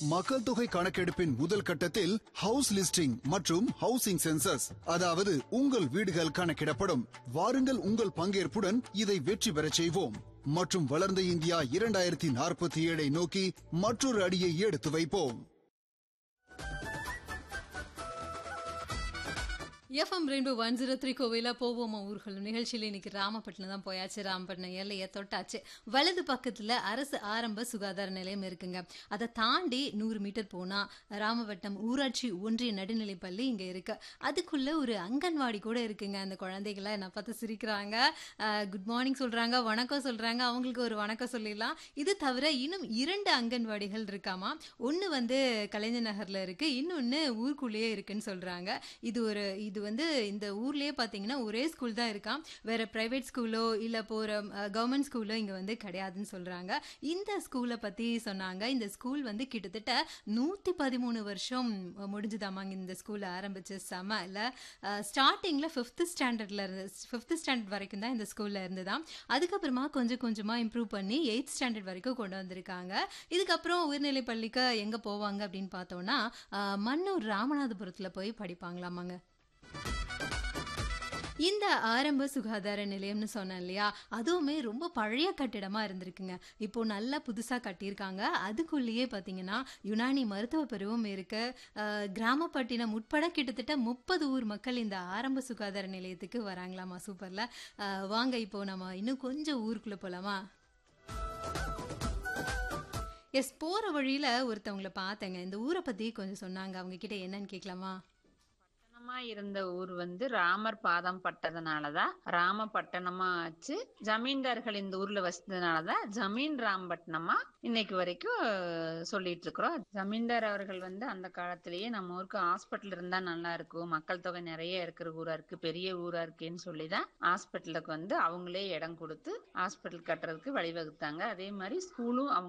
மக்கள் தொகை கணக்கெடுப்பின் முதல் கட்டத்தில் ஹவுஸ் லிஸ்டிங் மற்றும் ஹவுசிங் சென்சஸ் அதாவது உங்கள் வீடுகள் கணக்கிடப்படும் வாருங்கள் உங்கள் பங்கேற்புடன் இதை வெற்றி பெறச் செய்வோம் மற்றும் வளர்ந்த இந்தியா இரண்டாயிரத்தி நாற்பத்தி ஏழை நோக்கி மற்றொரு அடியை எடுத்து வைப்போம் FM rainbow one zero three கோவிலா போவோமா ஊர்கள் நிகழ்ச்சியில் இன்னைக்கு ராமப்பட்டினம் தான் போயாச்சு ராமப்பட்டினம் எல்லையை தொட்டாச்சு வலது பக்கத்தில் அரசு ஆரம்ப சுகாதார நிலையம் இருக்குங்க அதை தாண்டி நூறு மீட்டர் போனால் ராமப்பட்டினம் ஊராட்சி ஒன்றிய நடுநிலைப் பள்ளி இங்கே இருக்கு அதுக்குள்ள ஒரு அங்கன்வாடி கூட இருக்குங்க அந்த குழந்தைகளை என்ன பார்த்து சிரிக்கிறாங்க குட் மார்னிங் சொல்றாங்க வணக்கம் சொல்றாங்க அவங்களுக்கு ஒரு வணக்கம் சொல்லிடலாம் இது தவிர இன்னும் இரண்டு அங்கன்வாடிகள் இருக்காமா ஒன்று வந்து கலைஞர் நகர்ல இருக்கு இன்னொன்று ஊருக்குள்ளேயே இருக்குன்னு சொல்றாங்க இது ஒரு இது வந்து இந்த ஊர்லயே பார்த்தீங்கன்னா ஒரே ஸ்கூல் தான் இருக்காம் வேற பிரைவேட் ஸ்கூலோ இல்லை போகிற கவர்மெண்ட் ஸ்கூலோ இங்கே வந்து கிடையாதுன்னு சொல்றாங்க இந்த ஸ்கூலை பற்றி சொன்னாங்க இந்த ஸ்கூல் வந்து கிட்டத்தட்ட நூற்றி பதிமூணு வருஷம் முடிஞ்சுதாமாங்க இந்த ஸ்கூலை ஆரம்பிச்சு செம இல்லை ஸ்டார்டிங்கில் ஃபிஃப்த்து ஸ்டாண்டர்டில் இருந்து ஃபிஃப்த்து ஸ்டாண்டர்ட் வரைக்கும் தான் இந்த ஸ்கூலில் இருந்துதான் அதுக்கப்புறமா கொஞ்சம் கொஞ்சமாக இம்ப்ரூவ் பண்ணி எயித் ஸ்டாண்டர்ட் வரைக்கும் கொண்டு வந்திருக்காங்க இதுக்கப்புறம் உயர்நிலை பள்ளிக்கு எங்கே போவாங்க அப்படின்னு பார்த்தோம்னா அஹ், மன்னூர் ராமநாதபுரத்தில் போய் படிப்பாங்களாமாங்க இந்த ஆரம்ப சுகாதார நிலையம்னு சொன்னேன் இல்லையா அதுவுமே ரொம்ப பழைய கட்டிடமா இருந்திருக்குங்க இப்போ நல்லா புதுசா கட்டியிருக்காங்க அதுக்குள்ளேயே பார்த்தீங்கன்னா யுனானி மருத்துவ பிரிவும் இருக்கு அஹ், கிராமப்பட்டினம் உட்பட கிட்டத்தட்ட முப்பது ஊர் மக்கள் இந்த ஆரம்ப சுகாதார நிலையத்துக்கு வராங்களாமா சூப்பர்ல அஹ், வாங்க இப்போ நம்ம இன்னும் கொஞ்சம் ஊருக்குள்ள போலாமா எஸ் போற வழியில ஒருத்தவங்கள பார்த்தேங்க இந்த ஊரை பத்தி கொஞ்சம் சொன்னாங்க அவங்க கிட்ட என்னன்னு கேட்கலாமா பட்டணமா இருந்த ஊர் வந்து ராமர் பாதம் பட்டதுனாலதான் ராம பட்டணமா ஆச்சு ஜமீன்தார்கள் இந்த ஊர்ல வசதினாலதான் ஜமீன் ராம்பட்டினமா இன்னைக்கு வரைக்கும் அஹ், சொல்லிட்டு இருக்கிறோம் ஜமீன்தார் அவர்கள் வந்து அந்த காலத்திலேயே நம்ம ஊருக்கு ஹாஸ்பிட்டல் இருந்தா நல்லா இருக்கும் மக்கள் தொகை நிறைய இருக்கிற ஊரா இருக்கு பெரிய ஊரா இருக்கேன்னு சொல்லிதான் ஹாஸ்பிட்டலுக்கு வந்து அவங்களே இடம் கொடுத்து ஹாஸ்பிட்டல் கட்டுறதுக்கு வழிவகுத்தாங்க அதே மாதிரி ஸ்கூலும் அவங்க